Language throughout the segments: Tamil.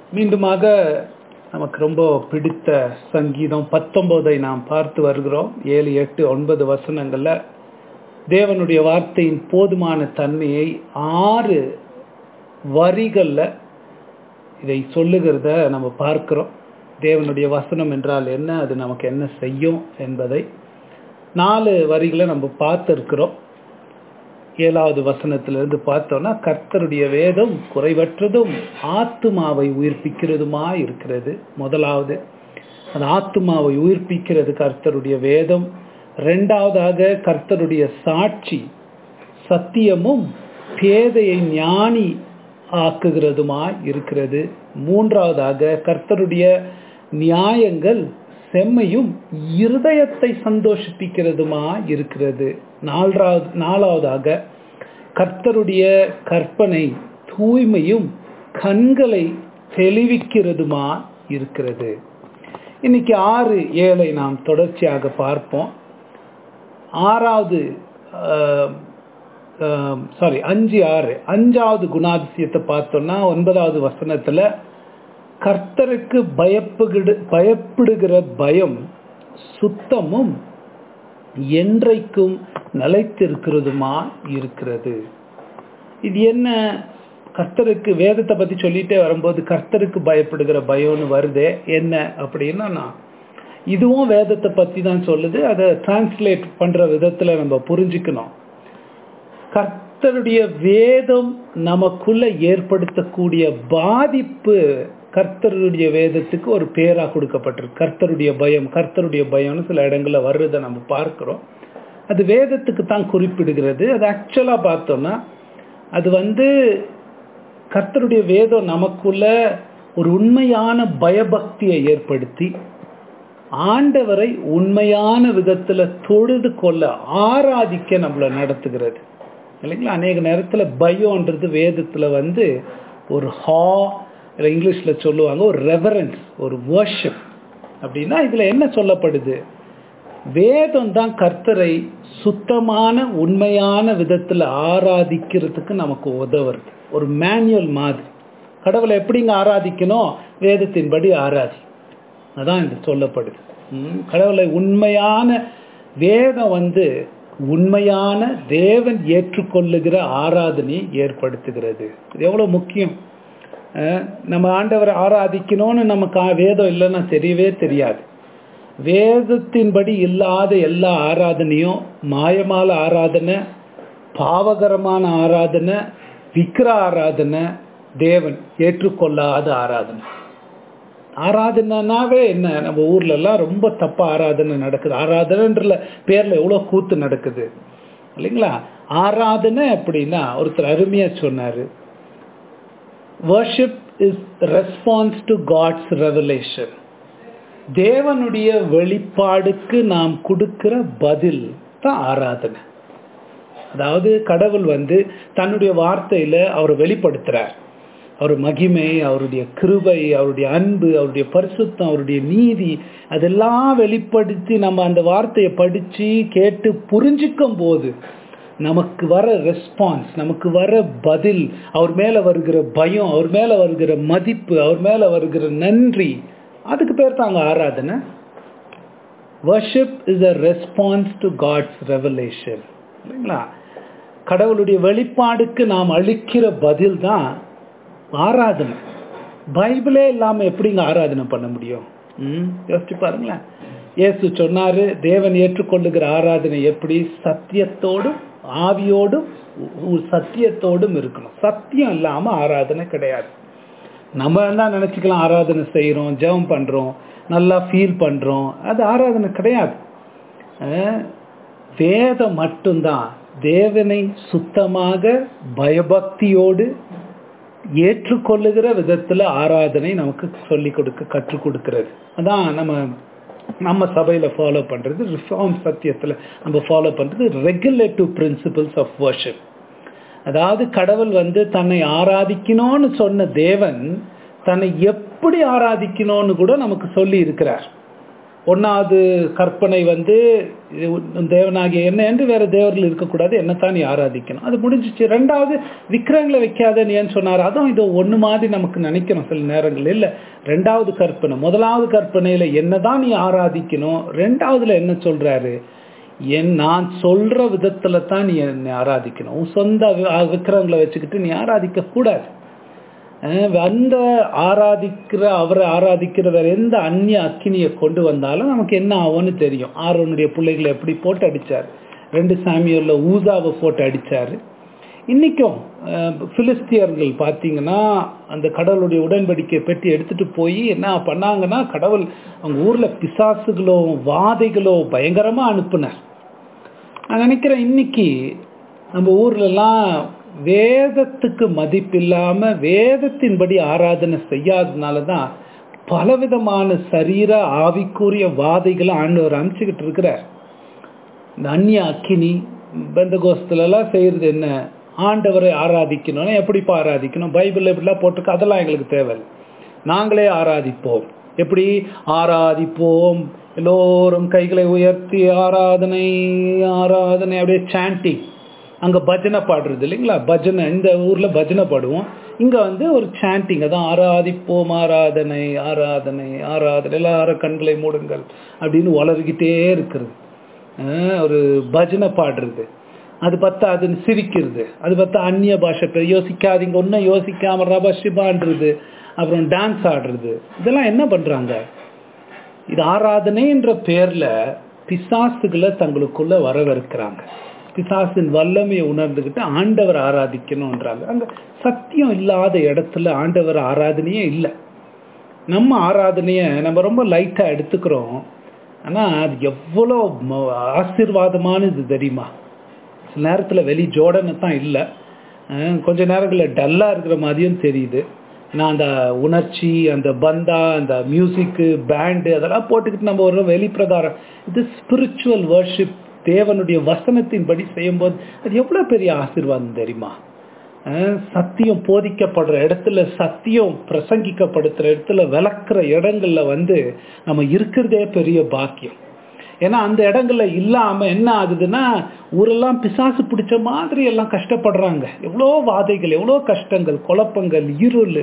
மீண்டுமாக நமக்கு ரொம்ப பிடித்த சங்கீதம் பத்தொன்பதை நாம் பார்த்து வருகிறோம் ஏழு எட்டு ஒன்பது வசனங்கள்ல தேவனுடைய வார்த்தையின் போதுமான தன்மையை ஆறு வரிகள்ல இதை சொல்லுகிறத நம்ம பார்க்கிறோம் தேவனுடைய வசனம் என்றால் என்ன அது நமக்கு என்ன செய்யும் என்பதை நாலு வரிகளை நம்ம பார்த்துருக்கிறோம் ஏழாவது வசனத்திலிருந்து பார்த்தோம்னா கர்த்தருடைய வேதம் குறைவற்றதும் ஆத்துமாவை உயிர்ப்பிக்கிறதுமா இருக்கிறது முதலாவது அந்த ஆத்துமாவை உயிர்ப்பிக்கிறது கர்த்தருடைய வேதம் ரெண்டாவதாக கர்த்தருடைய சாட்சி சத்தியமும் பேதையை ஞானி ஆக்குகிறதுமா இருக்கிறது மூன்றாவதாக கர்த்தருடைய நியாயங்கள் செம்மையும் இருதயத்தை சந்தோஷிப்பிக்கிறதுமா இருக்கிறது நாலாவது நாலாவதாக கர்த்தருடைய கற்பனை தூய்மையும் கண்களை தெளிவிக்கிறதுமா இருக்கிறது இன்னைக்கு ஆறு ஏழை நாம் தொடர்ச்சியாக பார்ப்போம் ஆறாவது சாரி அஞ்சு ஆறு அஞ்சாவது குணாதிசயத்தை பார்த்தோம்னா ஒன்பதாவது வசனத்துல கர்த்தருக்கு பயப்புகிடு பயப்படுகிற பயம் சுத்தமும் என்றைக்கும் நிலைத்திருக்கிறதுமா இருக்கிறது இது என்ன கர்த்தருக்கு வேதத்தை பத்தி சொல்லிட்டே வரும்போது கர்த்தருக்கு பயப்படுகிற பயம்னு வருதே என்ன அப்படின்னா இதுவும் வேதத்தை பத்தி தான் சொல்லுது அதை டிரான்ஸ்லேட் பண்ற விதத்துல நம்ம புரிஞ்சுக்கணும் கர்த்தருடைய வேதம் நமக்குள்ள ஏற்படுத்தக்கூடிய பாதிப்பு கர்த்தருடைய வேதத்துக்கு ஒரு பேரா கொடுக்கப்பட்டிருக்கு கர்த்தருடைய பயம் கர்த்தருடைய பயம்னு சில இடங்கள்ல வர்றதை நம்ம பார்க்கிறோம் அது வேதத்துக்கு தான் குறிப்பிடுகிறது அது ஆக்சுவலா பார்த்தோம்னா அது வந்து கர்த்தருடைய வேதம் நமக்குள்ள ஒரு உண்மையான பயபக்தியை ஏற்படுத்தி ஆண்டவரை உண்மையான விதத்துல தொழுது கொள்ள ஆராதிக்க நம்மளை நடத்துகிறது இல்லைங்களா அநேக நேரத்துல பயம்ன்றது வேதத்துல வந்து ஒரு ஹா இல்லை இங்கிலீஷ்ல சொல்லுவாங்க ஒரு ரெவரன்ஸ் ஒரு வர்ஷிப் அப்படின்னா இதுல என்ன சொல்லப்படுது வேதம் தான் கர்த்தரை சுத்தமான உண்மையான விதத்துல ஆராதிக்கிறதுக்கு நமக்கு உதவுறது ஒரு மேனுவல் மாதிரி கடவுளை எப்படிங்க ஆராதிக்கணும் வேதத்தின்படி ஆராதி அதான் இது சொல்லப்படுது கடவுளை உண்மையான வேதம் வந்து உண்மையான தேவன் ஏற்றுக்கொள்ளுகிற ஆராதனையை ஏற்படுத்துகிறது இது எவ்வளவு முக்கியம் நம்ம ஆண்டவரை ஆராதிக்கணும்னு நமக்கு வேதம் இல்லைன்னா தெரியவே தெரியாது வேதத்தின்படி இல்லாத எல்லா ஆராதனையும் மாயமால ஆராதனை பாவகரமான ஆராதனை விக்கிர ஆராதனை தேவன் ஏற்றுக்கொள்ளாத ஆராதனை ஆராதனைனாவே என்ன நம்ம ஊர்ல எல்லாம் ரொம்ப தப்பா ஆராதனை நடக்குது ஆராதனைன்ற பேர்ல எவ்வளவு கூத்து நடக்குது இல்லைங்களா ஆராதனை அப்படின்னா ஒருத்தர் அருமையா சொன்னாரு worship is response to God's revelation தேவனுடைய வெளிப்பாடுக்கு நாம் கொடுக்கிற பதில் தான் ஆராதனை அதாவது கடவுள் வந்து தன்னுடைய வார்த்தையில அவர் வெளிப்படுத்துறார் அவர் மகிமை அவருடைய கிருபை அவருடைய அன்பு அவருடைய பரிசுத்தம் அவருடைய நீதி அதெல்லாம் வெளிப்படுத்தி நம்ம அந்த வார்த்தையை படிச்சு கேட்டு புரிஞ்சுக்கும் போது நமக்கு வர ரெஸ்பான்ஸ் நமக்கு வர பதில் அவர் மேல வருகிற பயம் அவர் மேல வருகிற மதிப்பு அவர் மேல வருகிற நன்றி அதுக்கு பேர் தாங்க ஆராதனை worship is a response to God's revelation இல்லைங்களா கடவுளுடைய வெளிப்பாடுக்கு நாம் அளிக்கிற பதில் தான் ஆராதனை பைபிளே இல்லாம எப்படிங்க ஆராதனை பண்ண முடியும் ம் யோசிச்சு பாருங்களேன் இயேசு சொன்னாரு தேவன் ஏற்றுக்கொள்ளுகிற ஆராதனை எப்படி சத்தியத்தோடும் ஆவியோடும் சத்தியத்தோடும் இருக்கணும் சத்தியம் இல்லாம ஆராதனை கிடையாது நம்ம தான் நினைச்சுக்கலாம் ஆராதனை செய்யறோம் ஜெபம் பண்றோம் நல்லா ஃபீல் பண்றோம் அது ஆராதனை கிடையாது வேதம் மட்டும்தான் தேவனை சுத்தமாக பயபக்தியோடு ஏற்றுக்கொள்ளுகிற விதத்துல ஆராதனை நமக்கு சொல்லிக் கொடுக்க கற்றுக் கொடுக்கிறது அதான் நம்ம நம்ம சபையில ஃபாலோ பண்றது ரிஃபார்ம் சத்தியத்துல நம்ம ஃபாலோ பண்றது ரெகுலேட்டிவ் பிரின்சிபிள்ஸ் ஆஃப் வர்ஷிப் அதாவது கடவுள் வந்து தன்னை ஆராதிக்கணும்னு சொன்ன தேவன் தன்னை எப்படி ஆராதிக்கணும்னு கூட நமக்கு சொல்லி இருக்கிறார் ஒன்னாவது கற்பனை வந்து இது உன் தேவனாகிய என்ன என்று வேற தேவர்கள் இருக்கக்கூடாது என்னத்தான் நீ ஆராதிக்கணும் அது முடிஞ்சிச்சு ரெண்டாவது விக்கிரங்களை வைக்காதன்னு ஏன் சொன்னார் அதுவும் இது ஒண்ணு மாதிரி நமக்கு நினைக்கணும் சில நேரங்கள் இல்ல ரெண்டாவது கற்பனை முதலாவது கற்பனையில என்னதான் நீ ஆராதிக்கணும் ரெண்டாவதுல என்ன சொல்றாரு என் நான் சொல்ற விதத்துல தான் நீ என்னை ஆராதிக்கணும் உன் சொந்த வி- விக்கிரகங்களை வச்சுக்கிட்டு நீ ஆராதிக்க கூடாது அஹ் அந்த ஆராதிக்கிற அவரை ஆராதிக்கிற வேற எந்த அந்நிய அக்கினியை கொண்டு வந்தாலும் நமக்கு என்ன ஆகும்னு தெரியும் ஆரோனுடைய பிள்ளைகளை எப்படி போட்டு அடிச்சார் ரெண்டு சாமியர்ல ஊசாவை போட்டு அடிச்சாரு இன்னைக்கும் அஹ், பிலிஸ்தியர்கள் பார்த்தீங்கன்னா அந்த கடவுளுடைய உடன்படிக்கை பெட்டி எடுத்துட்டு போய் என்ன பண்ணாங்கன்னா கடவுள் அவங்க ஊர்ல பிசாசுகளோ வாதைகளோ பயங்கரமா அனுப்புனார் நான் நினைக்கிறேன் இன்னைக்கு நம்ம ஊர்ல எல்லாம் வேதத்துக்கு மதிப்பில்லாம வேதத்தின்படி ஆராதனை செய்யாததுனால தான் பலவிதமான சரீர ஆவிக்குரிய வாதைகளை ஆண்டவர் அனுப்பிச்சுக்கிட்டு இருக்கிறார் இந்த அந்நிய அக்கினி பெந்தகோஸ்துல எல்லாம் செய்யறது என்ன ஆண்டவரை ஆராதிக்கணும்னா எப்படிப்பா ஆராதிக்கணும் பைபிள் எப்படிலாம் போட்டிருக்கு அதெல்லாம் எங்களுக்கு தேவையில்லை நாங்களே ஆராதிப்போம் எப்படி ஆராதிப்போம் எல்லோரும் கைகளை உயர்த்தி ஆராதனை ஆராதனை அப்படியே சாண்டிங் அங்க பஜனை பாடுறது இல்லைங்களா பஜனை இந்த ஊர்ல பஜனை பாடுவோம் இங்க வந்து ஒரு சாண்டிங் அதான் ஆராதிப்போம் ஆராதனை ஆராதனை ஆராதனை எல்லாரும் கண்களை மூடுங்கள் அப்படின்னு வளர்கிட்டே இருக்கிறது அஹ் ஒரு பஜனை பாடுறது அது பார்த்தா அது சிரிக்கிறது அது பார்த்தா அந்நிய பாஷை பே- யோசிக்காதீங்க ஒன்றும் யோசிக்காம ரபஷிபான்றது அப்புறம் டான்ஸ் ஆடுறது இதெல்லாம் என்ன பண்றாங்க இது ஆராதனைன்ற பேர்ல பிசாசுகளை தங்களுக்குள்ள வரவிருக்கிறாங்க பிசாசின் வல்லமையை உணர்ந்துகிட்டு ஆண்டவர் ஆராதிக்கணும்ன்றாங்க அங்க சத்தியம் இல்லாத இடத்துல ஆண்டவர் ஆராதனையே இல்லை நம்ம ஆராதனைய நம்ம ரொம்ப லைட்டா எடுத்துக்கிறோம் ஆனா அது எவ்வளோ ம- ஆசீர்வாதமானது தெரியுமா சில நேரத்துல வெளி ஜோடனை தான் இல்லை கொஞ்ச நேரங்களில் டல்லா இருக்கிற மாதிரியும் தெரியுது நான் அந்த உணர்ச்சி அந்த பந்தா அந்த மியூசிக்கு பேண்டு அதெல்லாம் போட்டுக்கிட்டு நம்ம ஒரு வெளிப்பிரகாரம் இது ஸ்பிரிச்சுவல் வர்ஷிப் தேவனுடைய வசனத்தின்படி செய்யும்போது அது எவ்வளவு பெரிய ஆசீர்வாதம் தெரியுமா அஹ் சத்தியம் போதிக்கப்படுற இடத்துல சத்தியம் பிரசங்கிக்கப்படுத்துற இடத்துல விளக்குற இடங்கள்ல வந்து நம்ம இருக்கிறதே பெரிய பாக்கியம் ஏன்னா அந்த இடங்கள்ல இல்லாம என்ன ஆகுதுன்னா ஊரெல்லாம் பிசாசு பிடிச்ச மாதிரி எல்லாம் கஷ்டப்படுறாங்க எவ்வளோ வாதைகள் எவ்வளோ கஷ்டங்கள் குழப்பங்கள் இருள்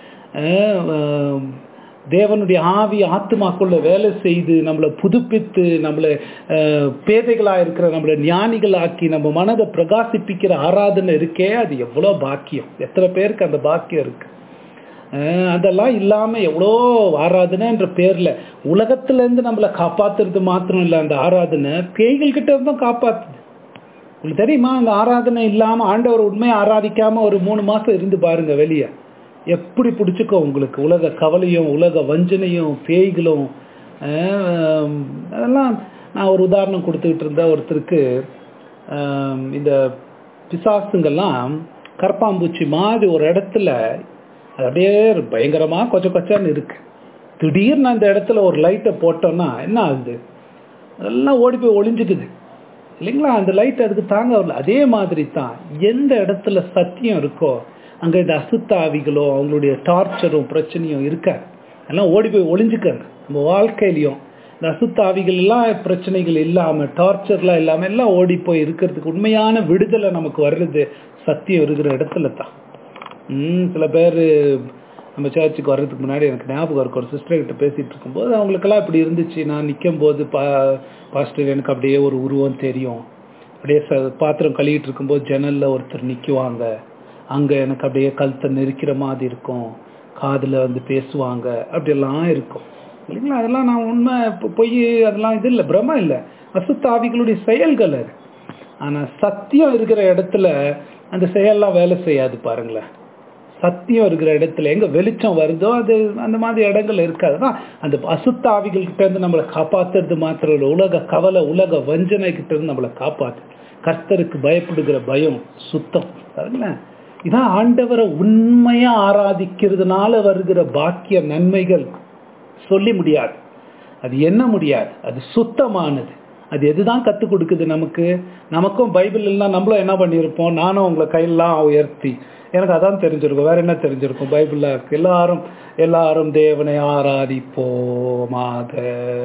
அஹ் ஆஹ் தேவனுடைய ஆவி ஆத்துமாக்குள்ள வேலை செய்து நம்மளை புதுப்பித்து நம்மளை அஹ், பேதைகளா இருக்கிற நம்மளை ஞானிகளாக்கி நம்ம மனதை பிரகாசிப்பிக்கிற ஆராதனை இருக்கே அது எவ்வளோ பாக்கியம் எத்தனை பேருக்கு அந்த பாக்கியம் இருக்கு அஹ், அதெல்லாம் இல்லாம எவ்வளோ ஆராதனைன்ற பேர்ல உலகத்துல இருந்து நம்மளை காப்பாத்துறது மாத்திரம் இல்லை அந்த ஆராதனை பேய்கள் கிட்ட இருந்தும் காப்பாத்துது உங்களுக்கு தெரியுமா அந்த ஆராதனை இல்லாம ஆண்டவர் உண்மையை ஆராதிக்காம ஒரு மூணு மாசம் இருந்து பாருங்க வெளியே எப்படி பிடிச்சிக்கோ உங்களுக்கு உலக கவலையும் உலக வஞ்சனையும் பேய்களும் ஆஹ் அதெல்லாம் நான் ஒரு உதாரணம் கொடுத்துக்கிட்டு இருந்த ஒருத்தருக்கு ஆஹ் இந்த பிசாசுங்கெல்லாம் கரப்பாம்பூச்சி மாதிரி ஒரு இடத்துல அது அப்படியே பயங்கரமா கொச்ச கொச்சன்னு இருக்கு திடீர்னு அந்த இடத்துல ஒரு லைட்டை போட்டோம்னா என்ன ஆகுது அதெல்லாம் ஓடி போய் ஒளிஞ்சுக்குது இல்லைங்களா அந்த லைட் அதுக்கு தாங்க வரல அதே மாதிரி தான் எந்த இடத்துல சத்தியம் இருக்கோ அங்க இந்த அசுத்தாவிகளோ அவங்களுடைய டார்ச்சரும் பிரச்சனையும் இருக்காது எல்லாம் ஓடி போய் ஒளிஞ்சுக்கங்க நம்ம வாழ்க்கையிலையும் இந்த அசுத்தாவிகள் எல்லாம் பிரச்சனைகள் இல்லாம டார்ச்சர்லாம் இல்லாம எல்லாம் ஓடி போய் இருக்கிறதுக்கு உண்மையான விடுதலை நமக்கு வர்றது சத்தியம் இருக்கிற இடத்துல தான் ம் சில பேர் நம்ம சர்ச்சுக்கு வர்றதுக்கு முன்னாடி எனக்கு ஞாபகம் இருக்கும் ஒரு சிஸ்டர் கிட்ட பேசிட்டு இருக்கும்போது அவங்களுக்கெல்லாம் இப்படி இருந்துச்சு நான் நிற்கும் போது பா பாஸ்டர் எனக்கு அப்படியே ஒரு உருவம் தெரியும் அப்படியே ச பாத்திரம் கழுவிட்டு இருக்கும்போது ஜன்னல்ல ஒருத்தர் நிற்குவாங்க அங்க எனக்கு அப்படியே கழுத்தை நெரிக்கிற மாதிரி இருக்கும் காதுல வந்து பேசுவாங்க அப்படியெல்லாம் இருக்கும் இல்லைங்களா அதெல்லாம் நான் உண்மை பொ- பொய் அதெல்லாம் இது இல்லை பிரம இல்லை அசுத்தாவிகளுடைய செயல்கள் அது ஆனா சத்தியம் இருக்கிற இடத்துல அந்த செயல்லாம் வேலை செய்யாது பாருங்களேன் சத்தியம் இருக்கிற இடத்துல எங்க வெளிச்சம் வருதோ அது அந்த மாதிரி இடங்கள் இருக்காது அதான் அந்த அசுத்தாவிகள் கிட்ட இருந்து நம்மளை காப்பாத்துறது மாத்திரம் இல்லை உலக கவலை உலக வஞ்சனை கிட்ட இருந்து நம்மளை காப்பாத்து கர்த்தருக்கு பயப்படுகிற பயம் சுத்தம் பாருங்களேன் இதான் ஆண்டவரை உண்மையா ஆராதிக்கிறதுனால வருகிற பாக்கிய நன்மைகள் சொல்லி முடியாது அது என்ன முடியாது அது சுத்தமானது அது எதுதான் கற்றுக் கொடுக்குது நமக்கு நமக்கும் பைபிள் எல்லாம் நம்மளும் என்ன பண்ணியிருப்போம் நானும் உங்களை கையெல்லாம் உயர்த்தி எனக்கு அதான் தெரிஞ்சிருக்கும் வேற என்ன தெரிஞ்சிருக்கும் பைபிள்ல இருக்கு எல்லாரும் எல்லாரும் தேவனை ஆராதிப்போமாக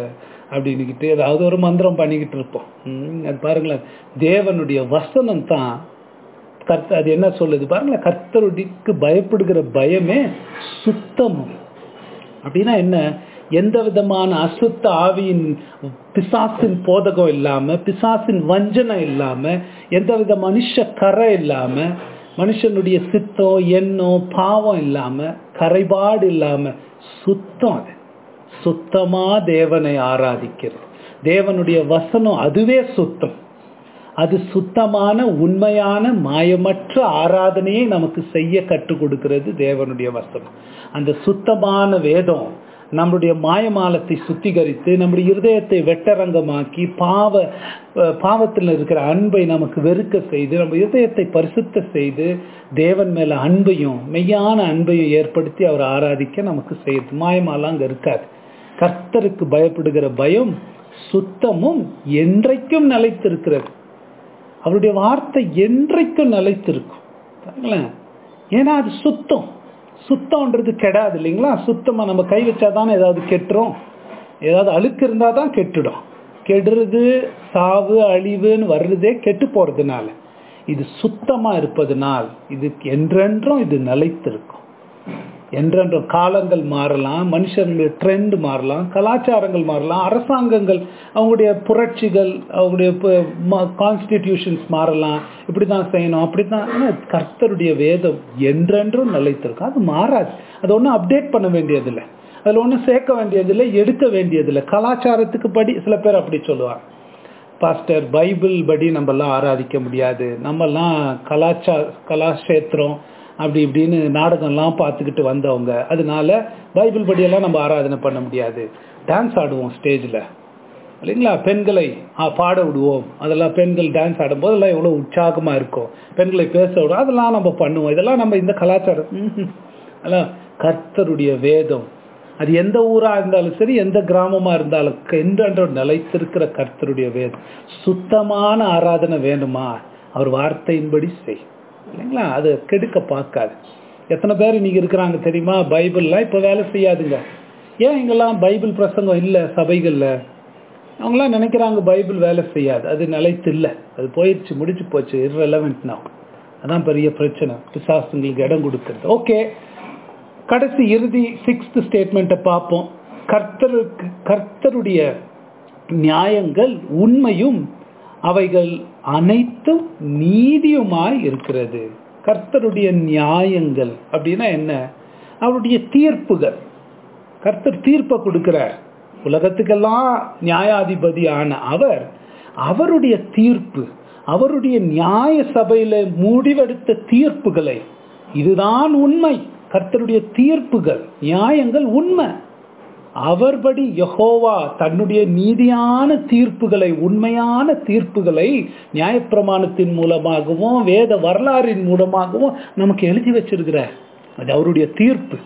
அப்படின்னுக்கிட்டு ஏதாவது ஒரு மந்திரம் பண்ணிக்கிட்டு இருப்போம் ம், அது பாருங்களேன் தேவனுடைய வசனம் தான் கர்த்த அது என்ன சொல்லுது பாருங்களேன் கர்த்தருடிக்கு பயப்படுகிற பயமே சுத்தமும் அப்படின்னா என்ன எந்த விதமான அசுத்த ஆவியின் பிசாசின் போதகம் இல்லாம பிசாசின் வஞ்சனை இல்லாம எந்த வித மனுஷ கரை இல்லாம மனுஷனுடைய சித்தம் எண்ணம் பாவம் இல்லாம கரைபாடு இல்லாம சுத்தம் அது சுத்தமா தேவனை ஆராதிக்கிறது தேவனுடைய வசனம் அதுவே சுத்தம் அது சுத்தமான உண்மையான மாயமற்ற ஆராதனையை நமக்கு செய்ய கற்றுக் கொடுக்கிறது தேவனுடைய வசனம் அந்த சுத்தமான வேதம் நம்முடைய மாயமாலத்தை சுத்திகரித்து நம்முடைய இருதயத்தை வெட்டரங்கமாக்கி பாவ அஹ், பாவத்தில் இருக்கிற அன்பை நமக்கு வெறுக்க செய்து நம்ம இருதயத்தை பரிசுத்த செய்து தேவன் மேல அன்பையும் மெய்யான அன்பையும் ஏற்படுத்தி அவர் ஆராதிக்க நமக்கு செய்யுது மாயமாலாம் அங்க இருக்காது கர்த்தருக்கு பயப்படுகிற பயம் சுத்தமும் என்றைக்கும் நிலைத்திருக்கிறது அவருடைய வார்த்தை என்றைக்கும் நிலைத்திருக்கும் பாருங்களேன் ஏன்னா அது சுத்தம் சுத்தம்ன்றது கெடாது இல்லைங்களா சுத்தமா நம்ம கை வச்சாதானே ஏதாவது கெட்டுரும் ஏதாவது அழுக்கு இருந்தா தான் கெட்டுடும் கெடுறது சாவு அழிவுன்னு வர்றதே கெட்டு போறதுனால இது சுத்தமா இருப்பதனால் இது என்றென்றும் இது நிலைத்திருக்கும் என்றென்றும் காலங்கள் மாறலாம் மனுஷர்களுடைய ட்ரெண்ட் மாறலாம் கலாச்சாரங்கள் மாறலாம் அரசாங்கங்கள் அவங்களுடைய புரட்சிகள் அவங்களுடைய கான்ஸ்டிடியூஷன்ஸ் மாறலாம் இப்படி தான் செய்யணும் அப்படி தான் கர்த்தருடைய வேதம் என்றென்றும் நிலைத்திருக்கும் அது மாறாது அது ஒன்றும் அப்டேட் பண்ண வேண்டியதில்லை அதில் ஒன்றும் சேர்க்க வேண்டியதில்லை எடுக்க வேண்டியதில்லை கலாச்சாரத்துக்கு படி சில பேர் அப்படி சொல்லுவாங்க பாஸ்டர் பைபிள் படி நம்மெல்லாம் ஆராதிக்க முடியாது நம்மெல்லாம் கலாச்சார கலாக்ஷேத்திரம் அப்படி இப்படின்னு நாடகம்லாம் பார்த்துக்கிட்டு வந்தவங்க அதனால பைபிள் படியெல்லாம் நம்ம ஆராதனை பண்ண முடியாது டான்ஸ் ஆடுவோம் ஸ்டேஜில் இல்லைங்களா பெண்களை ஆ, பாட விடுவோம் அதெல்லாம் பெண்கள் டான்ஸ் ஆடும்போது எல்லாம் எவ்வளோ உற்சாகமாக இருக்கும் பெண்களை பேச விடுவோம் அதெல்லாம் நம்ம பண்ணுவோம் இதெல்லாம் நம்ம இந்த கலாச்சாரம் ம்ஹும். அதெல்லாம் கர்த்தருடைய வேதம் அது எந்த ஊரா இருந்தாலும் சரி எந்த கிராமமா இருந்தாலும் என்றென்ற நிலைத்திருக்கிற கர்த்தருடைய வேதம் சுத்தமான ஆராதனை வேணுமா அவர் வார்த்தையின்படி செய் இல்லைங்களா அது கெடுக்க பார்க்காது எத்தனை பேர் இன்னைக்கு இருக்கிறாங்க தெரியுமா பைபிள்லாம் இப்போ வேலை செய்யாதுங்க ஏன் இங்கெல்லாம் பைபிள் பிரசங்கம் இல்லை சபைகளில் அவங்களாம் நினைக்கிறாங்க பைபிள் வேலை செய்யாது அது நிலைத்து இல்லை அது போயிடுச்சு முடிச்சு போச்சு irrelevant now அதான் பெரிய பிரச்சனை பிசாசுங்களுக்கு இடம் கொடுக்கறது ஓகே கடைசி இறுதி சிக்ஸ்த் ஸ்டேட்மெண்ட்டை பார்ப்போம் கர்த்தருக்கு கர்த்தருடைய நியாயங்கள் உண்மையும் அவைகள் அனைத்தும் நீதியுமாய் இருக்கிறது கர்த்தருடைய நியாயங்கள் அப்படின்னா என்ன அவருடைய தீர்ப்புகள் கர்த்தர் தீர்ப்பை கொடுக்கிறார் உலகத்துக்கெல்லாம் நியாயாதிபதியான அவர் அவருடைய தீர்ப்பு அவருடைய நியாய சபையில முடிவெடுத்த தீர்ப்புகளை இதுதான் உண்மை கர்த்தருடைய தீர்ப்புகள் நியாயங்கள் உண்மை அவர்படி யெகோவா தன்னுடைய நீதியான தீர்ப்புகளை உண்மையான தீர்ப்புகளை நியாயப்பிரமாணத்தின் மூலமாகவும் வேத வரலாறின் மூலமாகவும் நமக்கு எழுதி வச்சிருக்கிறார் அது அவருடைய தீர்ப்பு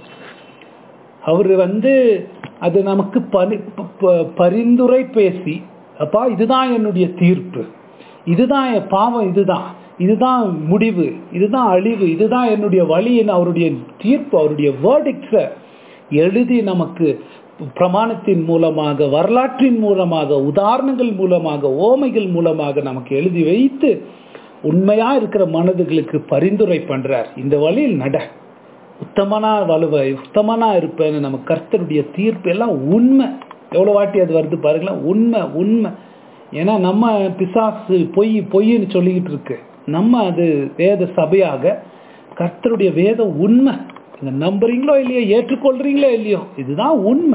அவர் வந்து அது நமக்கு பரி ப- பரிந்துரை பேசி அப்பா இதுதான் என்னுடைய தீர்ப்பு இதுதான் என் பாவம் இதுதான் இதுதான் முடிவு இதுதான் அழிவு இதுதான் என்னுடைய வழியின் அவருடைய தீர்ப்பு அவருடைய வேர்டிக்ஸை எழுதி நமக்கு பிரமாணத்தின் மூலமாக வரலாற்றின் மூலமாக உதாரணங்கள் மூலமாக ஓமைகள் மூலமாக நமக்கு எழுதி வைத்து உண்மையா இருக்கிற மனதுகளுக்கு பரிந்துரை பண்றார் இந்த வழியில் நட உத்தமனா வலுவை உத்தமனா இருப்பேன்னு நம்ம கர்த்தருடைய தீர்ப்பு எல்லாம் உண்மை எவ்வளவு வாட்டி அது வருது பாருங்களேன் உண்மை உண்மை ஏன்னா நம்ம பிசாசு பொய் பொய்ன்னு சொல்லிக்கிட்டு இருக்கு நம்ம அது வேத சபையாக கர்த்தருடைய வேதம் உண்மை நீங்க நம்புறீங்களோ இல்லையோ ஏற்றுக்கொள்றீங்களோ இல்லையோ இதுதான் உண்மை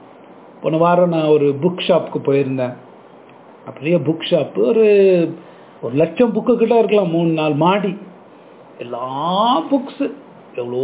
போன வாரம் நான் ஒரு புக் ஷாப்புக்கு போயிருந்தேன் அப்படியே புக் ஷாப் ஒரு ஒரு லட்சம் புக்கு கிட்ட இருக்கலாம் மூணு நாள் மாடி எல்லா புக்ஸ் எவ்வளோ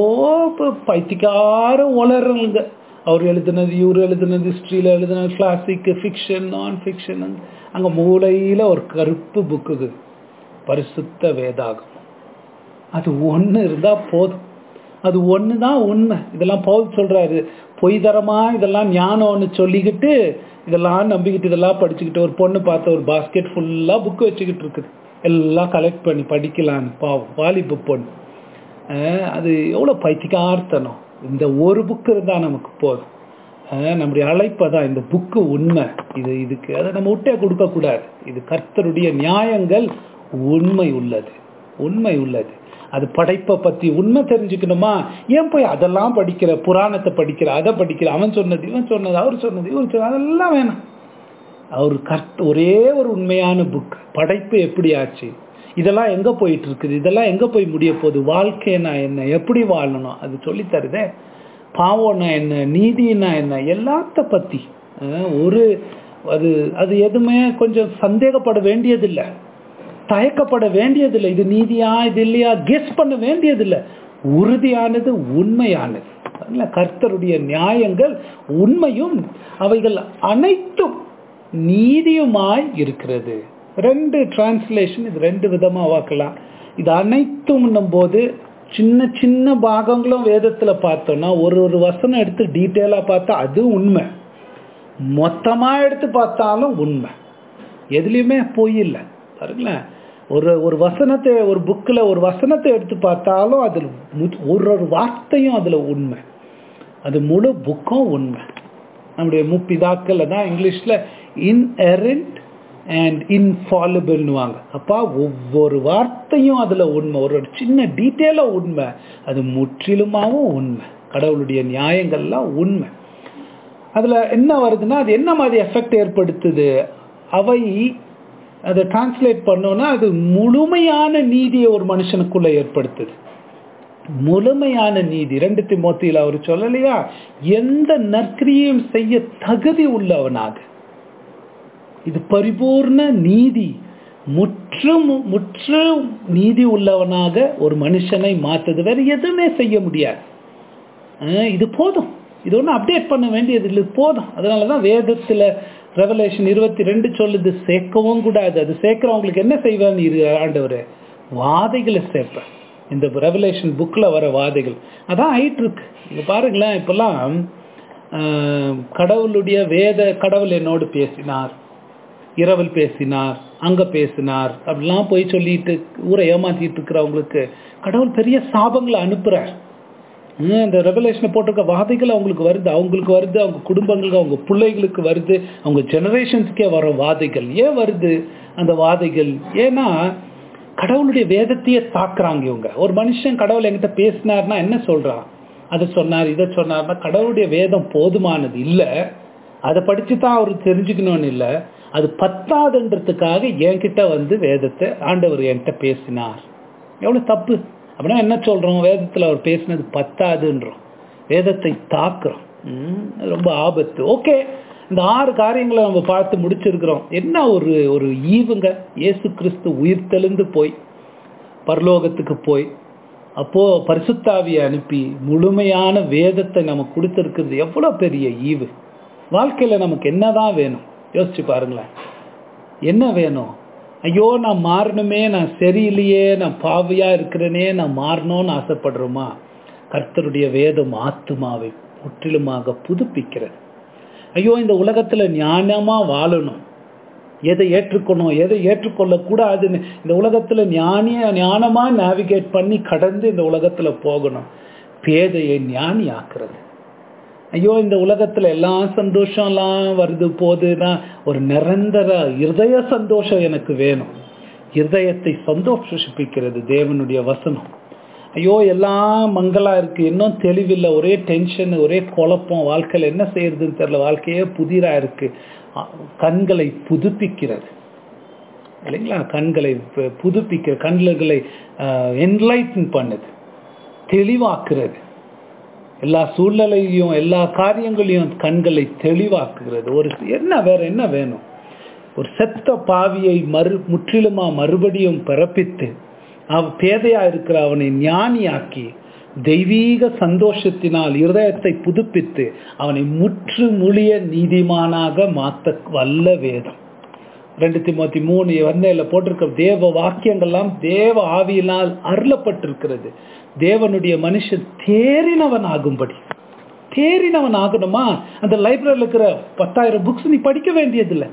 ப- பைத்தியக்கார உளறங்க அவர் எழுதுனது இவர் எழுதுனது ஹிஸ்ட்ரியில் எழுதுனது கிளாசிக் ஃபிக்ஷன் நான் ஃபிக்ஷன் அங்கே மூலையில் ஒரு கருப்பு புக்குது பரிசுத்த வேதாகம் அது ஒன்று இருந்தால் போதும் அது ஒன்று தான் உண்மை இதெல்லாம் பவுல் சொல்றாரு பொய் தரமா இதெல்லாம் ஞானம்னு சொல்லிக்கிட்டு இதெல்லாம் நம்பிக்கிட்டு இதெல்லாம் படிச்சுக்கிட்டு ஒரு பொண்ணு பார்த்த ஒரு பாஸ்கெட் ஃபுல்லாக புக்கு வச்சுக்கிட்டு இருக்குது எல்லாம் கலெக்ட் பண்ணி படிக்கலான்னு பாவம் வாலிபு பொண்ணு அஹ் அது எவ்வளோ பைத்தியக்கார்த்தனம் இந்த ஒரு புக்கு இருந்தால் நமக்கு போதும் அஹ் நம்முடைய அழைப்பை தான் இந்த புக்கு உண்மை இது இதுக்கு அதை நம்ம விட்டே கொடுக்க கூடாது இது கர்த்தருடைய நியாயங்கள் உண்மை உள்ளது உண்மை உள்ளது அது படைப்பை பத்தி உண்மை தெரிஞ்சுக்கணுமா ஏன் போய் அதெல்லாம் படிக்கிற புராணத்தை படிக்கிற அதை படிக்கிற அவன் சொன்னது இவன் சொன்னது அவர் சொன்னது இவர் சொன்னது அதெல்லாம் வேணாம் அவர் கர்த் ஒரே ஒரு உண்மையான புக் படைப்பு எப்படி ஆச்சு இதெல்லாம் எங்க போயிட்டு இருக்குது இதெல்லாம் எங்க போய் முடிய போகுது வாழ்க்கைனா என்ன எப்படி வாழணும் அது சொல்லி தருதே பாவம்னா என்ன நீதினா என்ன எல்லாத்த பத்தி அஹ், ஒரு அது அது எதுவுமே கொஞ்சம் சந்தேகப்பட வேண்டியதில்லை தயக்கப்பட வேண்டியதில்லை இது நீதியா இது இல்லையா கெஸ் பண்ண வேண்டியதில்லை உறுதியானது உண்மையானது அதனால கர்த்தருடைய நியாயங்கள் உண்மையும் அவைகள் அனைத்தும் நீதியுமாய் இருக்கிறது ரெண்டு டிரான்ஸ்லேஷன் இது ரெண்டு விதமா வாக்கலாம் இது அனைத்தும் போது சின்ன சின்ன பாகங்களும் வேதத்துல பார்த்தோம்னா ஒரு ஒரு வசனம் எடுத்து டீட்டெயிலா பார்த்தா அது உண்மை மொத்தமா எடுத்து பார்த்தாலும் உண்மை எதுலையுமே பொய் இல்லை பாருங்களேன் ஒரு ஒரு வசனத்தை ஒரு புக்கில் ஒரு வசனத்தை எடுத்து பார்த்தாலும் அதில் மு- ஒரு ஒரு வார்த்தையும் அதில் உண்மை அது முழு புக்கும் உண்மை நம்முடைய முப்பிதாக்கள் தான் இங்கிலீஷில் இன்எரண்ட் அண்ட் இன்ஃபாலிபிள்னுவாங்க அப்பா ஒவ்வொரு வார்த்தையும் அதில் உண்மை ஒரு ஒரு சின்ன டீட்டெயிலாக உண்மை அது முற்றிலுமாவும் உண்மை கடவுளுடைய நியாயங்கள்லாம் உண்மை அதில் என்ன வருதுன்னா அது என்ன மாதிரி எஃபெக்ட் ஏற்படுத்துது அவை அதை டிரான்ஸ்லேட் பண்ணோன்னா அது முழுமையான நீதியை ஒரு மனுஷனுக்குள்ள ஏற்படுத்துது முழுமையான நீதி ரெண்டு திமோத்தியில் அவர் சொல்லலையா எந்த நற்கிரியும் செய்ய தகுதி உள்ளவனாக இது பரிபூர்ண நீதி முற்றும் முற்றும் நீதி உள்ளவனாக ஒரு மனுஷனை மாத்துது வேற எதுவுமே செய்ய முடியாது அஹ் இது போதும் இது ஒன்றும் அப்டேட் பண்ண வேண்டியது இல்லை இது போதும் அதனால தான் வேதத்தில் ரெவலேஷன் இருபத்தி ரெண்டு சொல்லுது சேர்க்கவும் கூடாது அது சேர்க்கிறவங்களுக்கு என்ன செய்வான்னு இரு ஆண்டவர் வாதைகளை சேர்ப்பேன் இந்த ரெவலேஷன் புக்கில் வர வாதைகள் அதான் ஆயிட்டு இருக்கு இங்க பாருங்களேன் இப்பெல்லாம் அஹ், கடவுளுடைய வேத கடவுள் என்னோடு பேசினார் இரவல் பேசினார் அங்க பேசினார் அப்படிலாம் போய் சொல்லிட்டு ஊரை ஏமாத்திட்டு இருக்கிறவங்களுக்கு கடவுள் பெரிய சாபங்களை அனுப்புறார் ஹம், இந்த ரெவலேஷனை போட்டிருக்க வாதைகள் அவங்களுக்கு வருது அவங்களுக்கு வருது அவங்க குடும்பங்களுக்கு அவங்க பிள்ளைகளுக்கு வருது அவங்க ஜெனரேஷன்ஸ்க்கே வர வாதைகள் ஏன் வருது அந்த வாதைகள் ஏன்னா கடவுளுடைய வேதத்தையே தாக்குறாங்க இவங்க ஒரு மனுஷன் கடவுள் என்கிட்ட பேசினார்னா என்ன சொல்றான் அதை சொன்னார் இதை சொன்னார்னா கடவுளுடைய வேதம் போதுமானது இல்லை அதை படிச்சு தான் அவர் தெரிஞ்சுக்கணும்னு இல்லை அது பத்தாதுன்றதுக்காக என்கிட்ட வந்து வேதத்தை ஆண்டவர் என்கிட்ட பேசினார் எவ்வளவு தப்பு அப்படின்னா என்ன சொல்றோம் வேதத்துல அவர் பேசினது பத்தாதுன்றோம் வேதத்தை தாக்குறோம் ம், அது ரொம்ப ஆபத்து ஓகே இந்த ஆறு காரியங்களை நம்ம பார்த்து முடிச்சிருக்கிறோம் என்ன ஒரு ஒரு ஈவுங்க இயேசு கிறிஸ்து உயிர் தெளிந்து போய் பரலோகத்துக்கு போய் அப்போ பரிசுத்தாவியை அனுப்பி முழுமையான வேதத்தை நமக்கு கொடுத்திருக்கிறது எவ்வளவு பெரிய ஈவு வாழ்க்கையில நமக்கு என்னதான் வேணும் யோசிச்சு பாருங்களேன் என்ன வேணும் ஐயோ நான் மாறணுமே நான் சரியில்லையே நான் பாவியா இருக்கிறேனே நான் மாறணும்னு ஆசைப்படுறோமா கர்த்தருடைய வேதம் ஆத்துமாவை முற்றிலுமாக புதுப்பிக்கிறது ஐயோ இந்த உலகத்துல ஞானமா வாழணும் எதை ஏற்றுக்கணும் எதை ஏற்றுக்கொள்ள கூடாதுன்னு இந்த உலகத்துல ஞானிய ஞானமா நேவிகேட் பண்ணி கடந்து இந்த உலகத்துல போகணும் பேதையை ஞானி ஆக்குறது ஐயோ இந்த உலகத்துல எல்லா சந்தோஷம் எல்லாம் வருது போதுன்னா ஒரு நிரந்தர இருதய சந்தோஷம் எனக்கு வேணும் இருதயத்தை சந்தோஷிப்பிக்கிறது தேவனுடைய வசனம் ஐயோ எல்லாம் மங்களா இருக்கு இன்னும் தெளிவில்லை ஒரே டென்ஷன் ஒரே குழப்பம் வாழ்க்கையில என்ன செய்யறதுன்னு தெரியல வாழ்க்கையே புதிரா இருக்கு அ- கண்களை புதுப்பிக்கிறது இல்லைங்களா கண்களை பு- புதுப்பிக்க கண்களை என்லைட்டன் பண்ணுது தெளிவாக்குறது எல்லா சூழ்நிலையும் எல்லா காரியங்களையும் கண்களை தெளிவாக்குகிறது ஒரு என்ன வேற என்ன வேணும் ஒரு செத்த பாவியை மறு முற்றிலுமா மறுபடியும் பிறப்பித்து அவ பேதையா இருக்கிற அவனை ஞானியாக்கி தெய்வீக சந்தோஷத்தினால் இருதயத்தை புதுப்பித்து அவனை முற்று முழிய நீதிமானாக மாத்த வல்ல வேதம் ரெண்டு திமுத்தி மூணு வந்தையில போட்டிருக்க தேவ வாக்கியங்கள்லாம் தேவ ஆவியினால் அருளப்பட்டிருக்கிறது தேவனுடைய மனுஷன் தேறினவன் ஆகும்படி தேறினவன் ஆகணுமா அந்த லைப்ரரியில் இருக்கிற பத்தாயிரம் புக்ஸ் நீ படிக்க வேண்டியதில்லை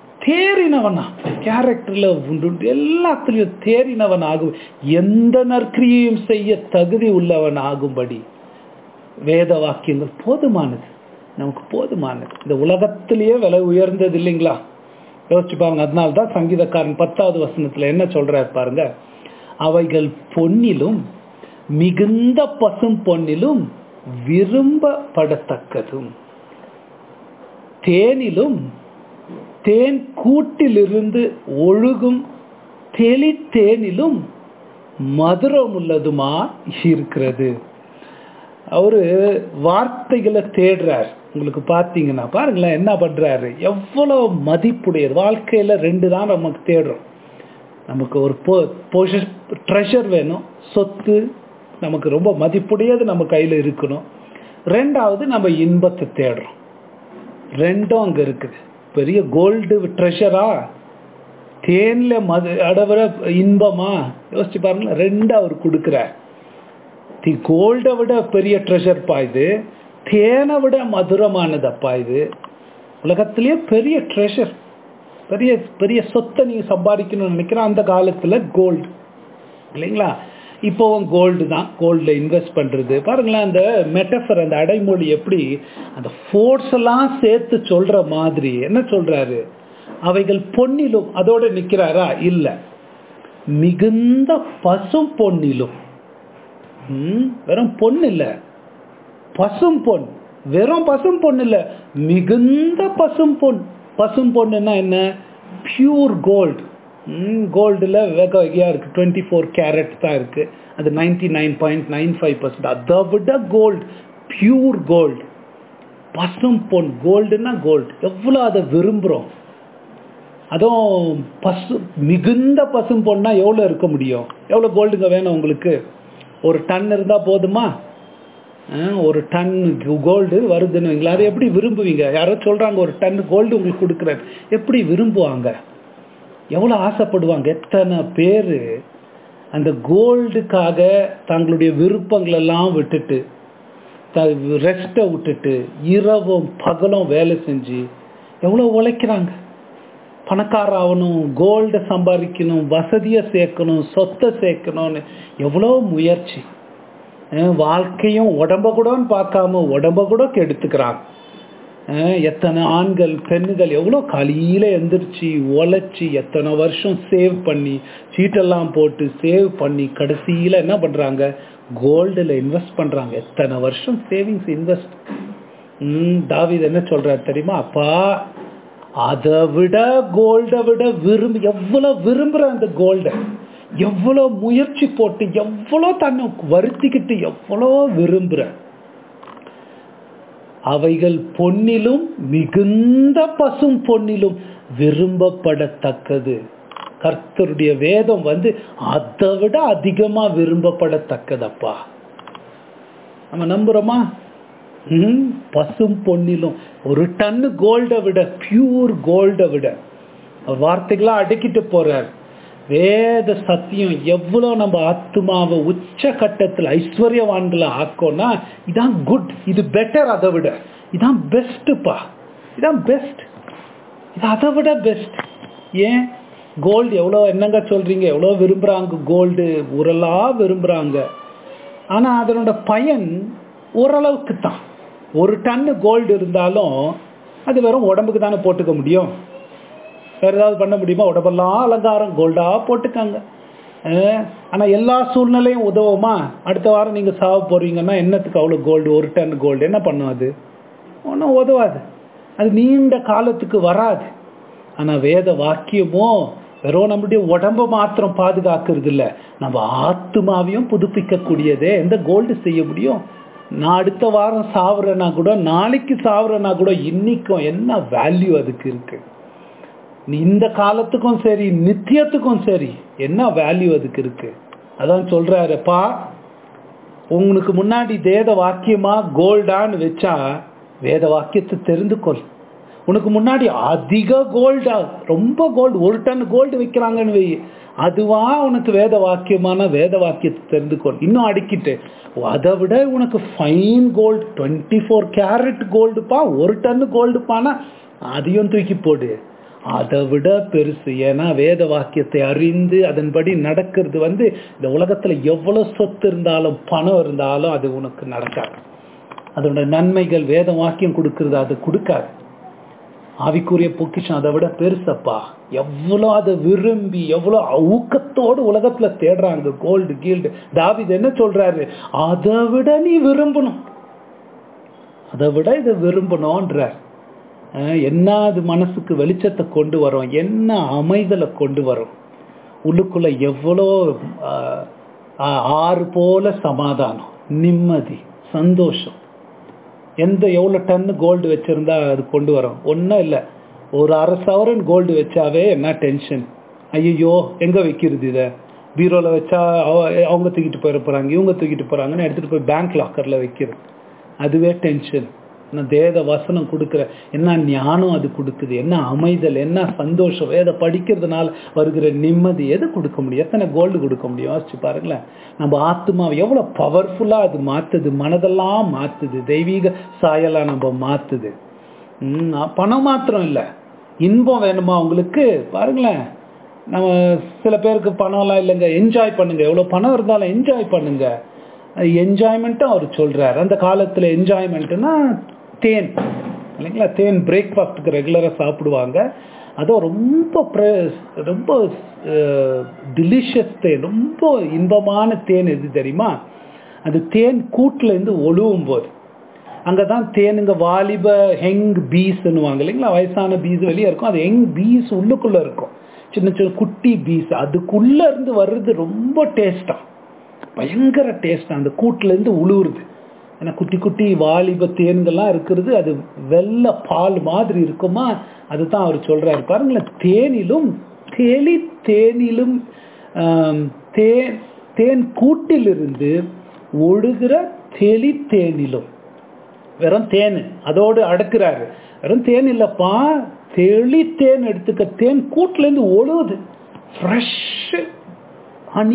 தேறினவனா கேரக்டர்ல உண்டு உண்டு எல்லாத்துலயும் தேறினவன் ஆகும் எந்த நற்கிரியையும் செய்ய தகுதி உள்ளவன் ஆகும்படி வேத வாக்கியங்கள் போதுமானது நமக்கு போதுமானது இந்த உலகத்திலேயே விலை உயர்ந்தது இல்லைங்களா யோசிச்சு பாருங்க அதனால தான் சங்கீதக்காரன் பத்தாவது வசனத்துல என்ன சொல்றாரு பாருங்க அவைகள் பொன்னிலும் மிகுந்த பசும் பொன்னிலும் விரும்பப்படத்தக்கதும் தேனிலும் தேன் கூட்டிலிருந்து ஒழுகும் தெளித்தேனிலும் மதுரம் உள்ளதுமா இருக்கிறது அவரு வார்த்தைகளை தேடுறார் உங்களுக்கு பார்த்தீங்கன்னா பாருங்களேன் என்ன பண்றாரு எவ்வளவு மதிப்புடையது வாழ்க்கையில ரெண்டு தான் நமக்கு தேடுறோம் நமக்கு ஒரு ட்ரெஷர் வேணும் சொத்து நமக்கு ரொம்ப மதிப்புடையது நம்ம கையில இருக்கணும் ரெண்டாவது நம்ம இன்பத்தை தேடுறோம் ரெண்டும் அங்க இருக்குது பெரிய கோல்டு ட்ரெஷரா தேன்ல மது அடவர இன்பமா யோசிச்சு பாருங்களேன் ரெண்டு அவர் கொடுக்கிறார் தி கோல்டை விட பெரிய ட்ரெஷர் பா இது தேனை விட மதுரமானதப்பா இது உலகத்திலேயே பெரிய ட்ரெஷர் பெரிய பெரிய சொத்தை நீங்க சம்பாதிக்கணும்னு நினைக்கிற அந்த காலத்துல கோல்டு இல்லைங்களா இப்போவும் கோல்டு தான் கோல்டில் இன்வெஸ்ட் பண்றது பாருங்களேன் அந்த மெட்டஃபர் அந்த அடைமொழி எப்படி அந்த ஃபோர்ஸ் எல்லாம் சேர்த்து சொல்ற மாதிரி என்ன சொல்றாரு அவைகள் பொன்னிலும் அதோட நிக்கிறாரா இல்ல மிகுந்த பசும் பொன்னிலும் ம், வெறும் பொன் இல்ல பசும் பொன் வெறும் பசும் பொன் இல்ல மிகுந்த பசும் பொன் பசும் பொண்ணுன்னா என்ன பியூர் கோல்டு கோல்டில் வெக வகையா இருக்கு டுவெண்ட்டி ஃபோர் கேரட் தான் இருக்கு அது ninety nine point nine five percent அதை விட கோல்டு பியூர் கோல்டு பசும் பொன் கோல்டுன்னா கோல்டு எவ்வளோ அதை விரும்புகிறோம் அதுவும் பசு மிகுந்த பசும் பொண்ணா எவ்வளோ இருக்க முடியும் எவ்வளோ கோல்டுங்க வேணும் உங்களுக்கு ஒரு டன் இருந்தால் போதுமா ஆ, ஒரு டன் கோல்டு வருதுன்னு வைங்களேன். அதை எப்படி விரும்புவீங்க யாரோ சொல்றாங்க ஒரு டன் கோல்டு உங்களுக்கு கொடுக்குறாரு எப்படி விரும்புவாங்க எவ்வளோ ஆசைப்படுவாங்க எத்தனை பேர் அந்த கோல்டுக்காக தங்களுடைய விருப்பங்கள் எல்லாம் விட்டுட்டு ரெஸ்ட்டை விட்டுட்டு இரவும் பகலும் வேலை செஞ்சு எவ்வளோ உழைக்கிறாங்க பணக்கார ஆகணும் கோல்டை சம்பாதிக்கணும் வசதியை சேர்க்கணும் சொத்தை சேர்க்கணும்னு எவ்வளோ முயற்சி அஹ் வாழ்க்கையும் உடம்ப கூடன்னு பார்க்காம உடம்ப கூட கெடுத்துக்கிறாங்க அஹ் எத்தனை ஆண்கள் பெண்கள் எவ்வளோ காலையில எந்திரிச்சு உழைச்சி எத்தனை வருஷம் சேவ் பண்ணி சீட்டெல்லாம் போட்டு சேவ் பண்ணி கடைசியில என்ன பண்றாங்க கோல்டுல இன்வெஸ்ட் பண்றாங்க எத்தனை வருஷம் சேவிங்ஸ் இன்வெஸ்ட் ம் தாவீது என்ன சொல்றாரு தெரியுமா அப்பா அதை விட கோல்டை விட விரும்பி எவ்வளவு விரும்புற அந்த கோல்டை எவ்வளோ முயற்சி போட்டு எவ்வளோ தன்னை வருத்திக்கிட்டு எவ்வளோ விரும்புற அவைகள் பொன்னிலும் மிகுந்த பசும் பொன்னிலும் விரும்பப்படத்தக்கது கர்த்தருடைய வேதம் வந்து அதை விட அதிகமா விரும்பப்படத்தக்கதப்பா நம்ம நம்புறோமா ம், பசும் பொன்னிலும் ஒரு டன்னு கோல்டை விட பியூர் கோல்டை விட அவர் வார்த்தைகளா அடக்கிட்டு போறார் வேத சத்தியம் எவ்வளவு நம்ம ஆத்மாவை உச்ச கட்டத்தில் ஐஸ்வர்யவான்களை ஆக்கோன்னா இதான் குட் இது பெட்டர் அதை விட இதான் பெஸ்ட்டுப்பா இதான் பெஸ்ட் இது அதை விட பெஸ்ட் ஏன் கோல்டு எவ்வளோ என்னங்க சொல்றீங்க எவ்வளோ விரும்புறாங்க கோல்டு உரலா விரும்புறாங்க ஆனா அதனோட பயன் ஓரளவுக்கு தான் ஒரு டன்னு கோல்டு இருந்தாலும் அது வெறும் உடம்புக்கு தானே போட்டுக்க முடியும் வேற ஏதாவது பண்ண முடியுமா உடம்பெல்லாம் அலங்காரம் கோல்டா போட்டுக்காங்க அஹ், ஆனா எல்லா சூழ்நிலையும் உதவுமா அடுத்த வாரம் நீங்க சாவ போறீங்கன்னா என்னத்துக்கு அவ்வளவு கோல்டு ஒரு டன் கோல்டு என்ன பண்ணும் அது ஒன்றும் உதவாது அது நீண்ட காலத்துக்கு வராது ஆனா வேத வாக்கியமோ வெறும் நம்மளுடைய உடம்ப மாத்திரம் பாதுகாக்கிறது இல்ல நம்ம ஆத்மாவையும் புதுப்பிக்க கூடியதே எந்த கோல்டு செய்ய முடியும் நான் அடுத்த வாரம் சாவுறேன்னா கூட நாளைக்கு சாவுறேன்னா கூட இன்னைக்கும் என்ன வேல்யூ அதுக்கு இருக்கு நீ இந்த காலத்துக்கும் சரி நித்தியத்துக்கும் சரி என்ன வேல்யூ அதுக்கு இருக்கு அதான் சொல்றாருப்பா உங்களுக்கு முன்னாடி வேத வாக்கியமா கோல்டான்னு வச்சா வேத வாக்கியத்தை தெரிந்து கொள் உனக்கு முன்னாடி அதிக கோல்டா ரொம்ப கோல்டு ஒரு டன் கோல்டு வைக்கிறாங்கன்னு வை அதுவா உனக்கு வேத வாக்கியமான வேத வாக்கியத்தை தெரிந்து கொள் இன்னும் அடிக்கிட்டு அதை விட உனக்கு fine gold twenty four carat கோல்டுப்பா ஒரு டன் கோல்டுப்பானா அதையும் தூக்கி போடு அதை விட பெருசு ஏன்னா வேத வாக்கியத்தை அறிந்து அதன்படி நடக்கிறது வந்து இந்த உலகத்துல எவ்வளவு சொத்து இருந்தாலும் பணம் இருந்தாலும் அது உனக்கு நடக்காது அதோட நன்மைகள் வேத வாக்கியம் கொடுக்கறது அது கொடுக்காது ஆவிக்குரிய பொக்கிஷம் அதை விட பெருசப்பா எவ்வளோ அதை விரும்பி எவ்வளோ ஊக்கத்தோடு உலகத்துல தேடுறாங்க கோல்டு கீல்டு தாவிது என்ன சொல்றாரு அதை விட நீ விரும்பணும் அதை விட இதை விரும்பணும்ன்றார் அஹ் என்ன அது மனசுக்கு வெளிச்சத்தை கொண்டு வரும் என்ன அமைதலை கொண்டு வரும் உள்ளுக்குள்ள எவ்வளோ ஆஹ், ஆஹ், ஆறு போல சமாதானம் நிம்மதி சந்தோஷம் எந்த எவ்வளோ டன்னு கோல்டு வச்சிருந்தா அது கொண்டு வரும் ஒன்றும் இல்லை ஒரு அரை சவரன் கோல்டு வச்சாவே என்ன டென்ஷன் ஐயோ எங்க வைக்கிறது இதை பீரோல வச்சா அவ- அவங்க தூக்கிட்டு போயிட போறாங்க இவங்க தூக்கிட்டு போறாங்கன்னு எடுத்துட்டு போய் பேங்க் லாக்கர்ல வைக்கிறது அதுவே டென்ஷன் என்ன வேத வசனம் கொடுக்குற என்ன ஞானம் அது கொடுக்குது என்ன அமைதல் என்ன சந்தோஷம் வேத படிக்கிறதுனால வருகிற நிம்மதி எது கொடுக்க முடியும் எத்தனை கோல்டு கொடுக்க முடியும் யோசிச்சு பாருங்களேன் நம்ம ஆத்மாவை எவ்வளவு பவர்ஃபுல்லா அது மாத்துது மனதெல்லாம் மாத்துது தெய்வீக சாயலா நம்ம மாத்துது ம், பணம் மாத்திரம் இல்ல இன்பம் வேணுமா உங்களுக்கு பாருங்களேன் நம்ம சில பேருக்கு பணம்லாம் இல்லைங்க என்ஜாய் பண்ணுங்க எவ்வளவு பணம் இருந்தாலும் என்ஜாய் பண்ணுங்க என்ஜாய்மெண்ட்டும் அவர் சொல்றாரு அந்த காலத்துல என்ஜாய்மெண்ட்னா தேன் இல்லைங்களா தேன் பிரேக்ஃபாஸ்ட்டுக்கு ரெகுலராக சாப்பிடுவாங்க அதுவும் ரொம்ப pre- ரொம்ப டிலிஷியஸ் தேன் ரொம்ப இன்பமான தேன் எது தெரியுமா அது தேன் கூட்டுல இருந்து ஒழுவும் போது அங்கதான் தேனுங்க வாலிப ஹெங் பீஸ்ன்னுவாங்க இல்லைங்களா வயசான பீஸ் வெளியே இருக்கும் அது ஹெங் பீஸ் உள்ளுக்குள்ள இருக்கும் சின்ன சின்ன குட்டி பீஸ் அதுக்குள்ள இருந்து வர்றது ரொம்ப டேஸ்டா பயங்கர டேஸ்டா அந்த கூட்டுல இருந்து உழுவுறது ஏன்னா குட்டி குட்டி வாலிப தேன்கள்லாம் இருக்கிறது அது வெள்ளை பால் மாதிரி இருக்குமா அதுதான் அவர் சொல்றாரு பாருங்களேன் தேனிலும் தெளி தேனிலும் ஆம், தேன் தேன் கூட்டிலிருந்து ஒழுகிற தெளி தேனிலும் வெறும் தேன் அதோடு அடக்குறாரு வெறும் தேன் இல்லப்பா தெளி தேன் எடுத்துக்க தேன் கூட்டுல இருந்து ஒழுகுது ஃப்ரெஷ் ஹனி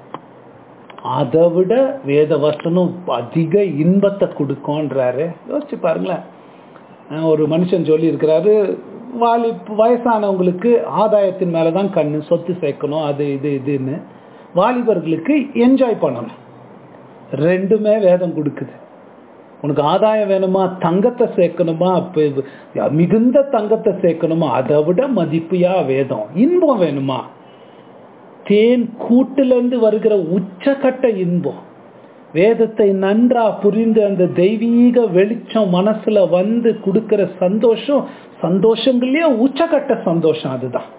அதை விட வேத வசனம் அதிக இன்பத்தை கொடுக்கும்ன்றாரு யோசிச்சு பாருங்களேன் அஹ் ஒரு மனுஷன் சொல்லி இருக்கிறாரு வாலி வயசானவங்களுக்கு ஆதாயத்தின் மேலதான் கண்ணு சொத்து சேர்க்கணும் அது இது இதுன்னு வாலிபர்களுக்கு என்ஜாய் பண்ணணும் ரெண்டுமே வேதம் கொடுக்குது உனக்கு ஆதாயம் வேணுமா தங்கத்தை சேர்க்கணுமா அப்ப மிகுந்த தங்கத்தை சேர்க்கணுமா அதை விட மதிப்புயா வேதம் இன்பம் வேணுமா தேன் கூட்டிலிருந்து வருகிற உச்சக்கட்ட இன்பம் வேதத்தை நன்றா புரிந்து அந்த தெய்வீக வெளிச்சம் மனசுல வந்து கொடுக்கிற சந்தோஷம் சந்தோஷங்கள்லயே உச்சக்கட்ட சந்தோஷம் அதுதான்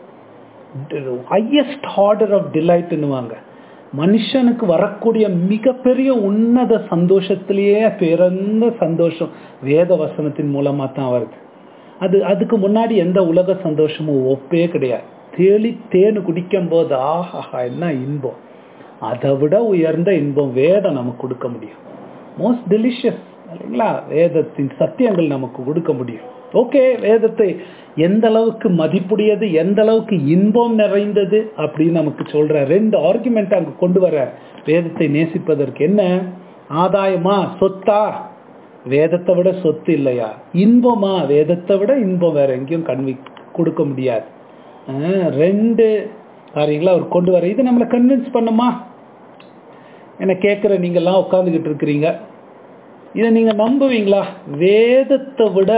ஹையஸ்ட் ஆர்டர் ஆஃப் டிலைட்னுவாங்க மனுஷனுக்கு வரக்கூடிய மிகப்பெரிய உன்னத சந்தோஷத்திலேயே பிறந்த சந்தோஷம் வேத வசனத்தின் மூலமா தான் வருது அது அதுக்கு முன்னாடி எந்த உலக சந்தோஷமும் ஒப்பே கிடையாது தேளி தேனு குடிக்கும் போது ஆஹா என்ன இன்பம் அதை விட உயர்ந்த இன்பம் வேதம் நமக்கு கொடுக்க முடியும் மோஸ்ட் டெலிஷியஸ் இல்லைங்களா வேதத்தின் சத்தியங்கள் நமக்கு கொடுக்க முடியும் ஓகே வேதத்தை எந்த அளவுக்கு மதிப்புடையது எந்த அளவுக்கு இன்பம் நிறைந்தது அப்படின்னு நமக்கு சொல்ற ரெண்டு ஆர்குமெண்ட் அங்க கொண்டு வர வேதத்தை நேசிப்பதற்கு என்ன ஆதாயமா சொத்தா வேதத்தை விட சொத்து இல்லையா இன்பமா வேதத்தை விட இன்பம் வேற எங்கேயும் கண்வி கொடுக்க முடியாது அஹ் ரெண்டு காரியங்களை அவர் கொண்டு வர இது நம்மளை கன்வின்ஸ் பண்ணுமா என்ன கேட்குற நீங்கெல்லாம் உட்காந்துக்கிட்டு இருக்கிறீங்க இதை நீங்க நம்புவீங்களா வேதத்தை விட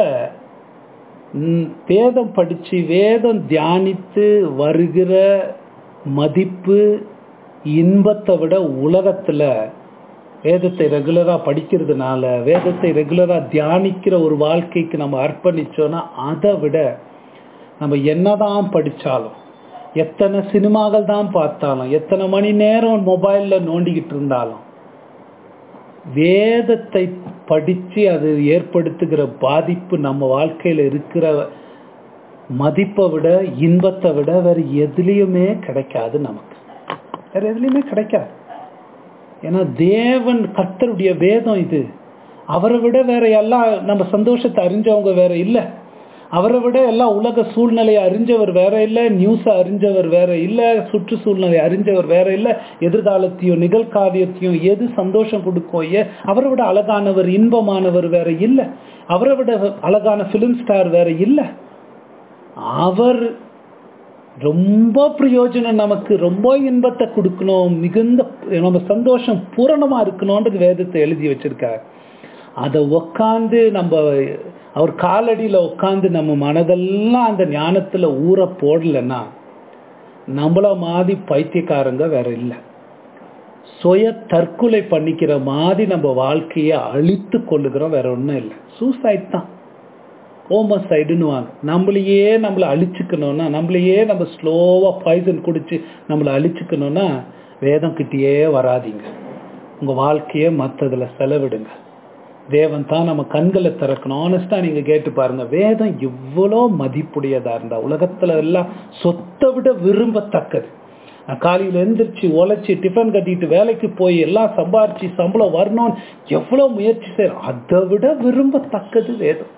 ம், வேதம் படிச்சு வேதம் தியானித்து வருகிற மதிப்பு இன்பத்தை விட உலகத்துல வேதத்தை ரெகுலரா படிக்கிறதுனால வேதத்தை ரெகுலரா தியானிக்கிற ஒரு வாழ்க்கைக்கு நம்ம அர்ப்பணிச்சோம்னா அதை விட நம்ம என்னதான் படிச்சாலும் எத்தனை சினிமாக்கள் தான் பார்த்தாலும் எத்தனை மணி நேரம் மொபைல்ல நோண்டிக்கிட்டு இருந்தாலும் வேதத்தை படிச்சு அது ஏற்படுத்துகிற பாதிப்பு நம்ம வாழ்க்கையில இருக்கிற மதிப்பை விட இன்பத்தை விட வேற எதுலயுமே கிடைக்காது நமக்கு வேற எதுலயுமே கிடைக்காது ஏன்னா தேவன் கர்த்தருடைய வேதம் இது அவரை விட வேற எல்லாம் நம்ம சந்தோஷத்தை அறிஞ்சவங்க வேற இல்லை அவரை விட எல்லாம் உலக சூழ்நிலையை அறிஞ்சவர் வேற இல்லை நியூஸை அறிஞ்சவர் வேற இல்லை சுற்றுச்சூழ்நிலை அறிஞ்சவர் வேற இல்லை எதிர்காலத்தையும் நிகழ்காரியத்தையும் எது சந்தோஷம் கொடுக்கும் ஏ அவரை விட அழகானவர் இன்பமானவர் வேற இல்லை அவரை விட அழகான பிலிம் ஸ்டார் வேற இல்லை அவர் ரொம்ப பிரயோஜனம் நமக்கு ரொம்ப இன்பத்தை கொடுக்கணும் மிகுந்த நம்ம சந்தோஷம் பூரணமா இருக்கணும்ன்றது வேதத்தை எழுதி வச்சிருக்கார் அதை உக்காந்து நம்ம அவர் காலடியில உட்காந்து நம்ம மனதெல்லாம் அந்த ஞானத்துல ஊற போடலன்னா நம்மள மாதிரி பைத்தியக்காரங்க வேற இல்லை சுய தற்கொலை பண்ணிக்கிற மாதிரி நம்ம வாழ்க்கையை அழித்து கொள்ளுகிறோம் வேற ஒன்றும் இல்லை சூசைட் தான் ஹோமசைடுன்னு வாங்க நம்மளையே நம்மளை அழிச்சுக்கணும்னா நம்மளையே நம்ம ஸ்லோவாக பாய்சன் குடிச்சு நம்மளை அழிச்சுக்கணும்னா வேதம் கிட்டேயே வராதிங்க உங்கள் வாழ்க்கையை மற்றதுல செலவிடுங்க தேவன் தான் நம்ம கண்களை திறக்கணும் ஆனஸ்டா நீங்க கேட்டு பாருங்க வேதம் எவ்வளோ மதிப்புடையதா இருந்தா உலகத்துல எல்லாம் சொத்தை விட விரும்பத்தக்கது நான் காலையில எந்திரிச்சு உழைச்சி டிஃபன் கட்டிட்டு வேலைக்கு போய் எல்லாம் சம்பாரிச்சு சம்பளம் வரணும்னு எவ்வளவு முயற்சி செய்யறோம் அதை விட விரும்பத்தக்கது வேதம்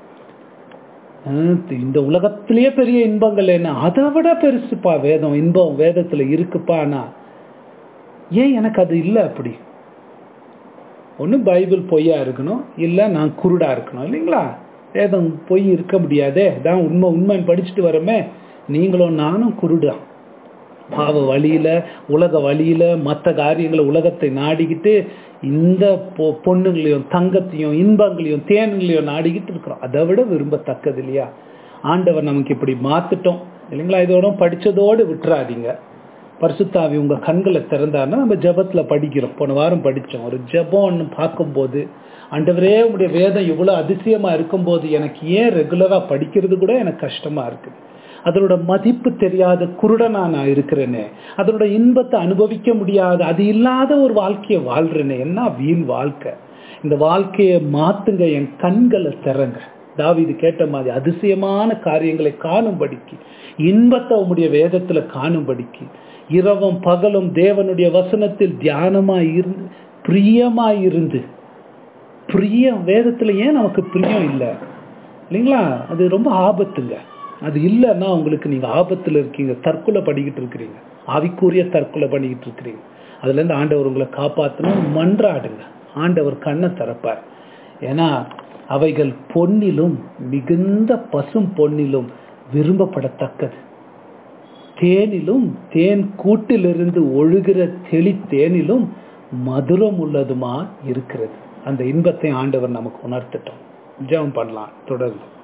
இந்த உலகத்திலேயே பெரிய இன்பங்கள் என்ன அதை விட பெருசுப்பா வேதம் இன்பம் வேதத்துல இருக்குப்பானா ஏன் எனக்கு அது இல்லை அப்படி ஒன்று பைபிள் பொய்யா இருக்கணும் இல்லை நான் குருடா இருக்கணும் இல்லைங்களா வேதம் பொய் இருக்க முடியாதே தான் உண்மை உண்மைன்னு படிச்சுட்டு வரமே நீங்களும் நானும் குருடா பாவ வழியில உலக வழியில மற்ற காரியங்களை உலகத்தை நாடிக்கிட்டு இந்த பொ பொண்ணுங்களையும் தங்கத்தையும் இன்பங்களையும் தேனுங்களையும் நாடிக்கிட்டு இருக்கிறோம் அதை விட விரும்பத்தக்கது இல்லையா ஆண்டவர் நமக்கு இப்படி மாத்துட்டோம் இல்லைங்களா இதோட படிச்சதோடு விட்டுறாதீங்க பரிசுத்தாவி உங்க கண்களை திறந்தாருன்னா நம்ம ஜபத்துல படிக்கிறோம் போன வாரம் படிச்சோம் ஒரு ஜபம்னு பார்க்கும்போது ஆண்டவரே உங்களுடைய வேதம் இவ்வளவு அதிசயமா இருக்கும்போது எனக்கு ஏன் ரெகுலரா படிக்கிறது கூட எனக்கு கஷ்டமா இருக்கு அதனோட மதிப்பு தெரியாத குருடனா நான் இருக்கிறேனே அதனோட இன்பத்தை அனுபவிக்க முடியாத அது இல்லாத ஒரு வாழ்க்கையை வாழ்றேனே என்ன வீண் வாழ்க்கை இந்த வாழ்க்கையை மாத்துங்க என் கண்களை திறங்க தாவிது கேட்ட மாதிரி அதிசயமான காரியங்களை காணும்படிக்கு இன்பத்தை உங்களுடைய வேதத்துல காணும்படிக்கு இரவும் பகலும் தேவனுடைய வசனத்தில் தியானமா இருந்து பிரியமா இருந்து பிரியம் வேதத்துல ஏன் நமக்கு பிரியம் இல்லை இல்லைங்களா அது ரொம்ப ஆபத்துங்க அது இல்லைன்னா உங்களுக்கு நீங்க ஆபத்துல இருக்கீங்க தற்கொலை பண்ணிக்கிட்டு இருக்கிறீங்க ஆவிக்குரிய தற்கொலை பண்ணிக்கிட்டு இருக்கிறீங்க அதுல இருந்து ஆண்டவர் உங்களை காப்பாத்தணும் மன்றாடுங்க ஆண்டவர் கண்ணை திறப்பார் ஏன்னா அவைகள் பொன்னிலும் மிகுந்த பசும் பொன்னிலும் விரும்பப்படத்தக்கது தேனிலும் தேன் கூட்டிலிருந்து ஒழுகிற தெளி தேனிலும் மதுரம் உள்ளதுமா இருக்கிறது அந்த இன்பத்தை ஆண்டவர் நமக்கு உணர்த்தட்டும் ஜெபம் பண்ணலாம் தொடர்ந்து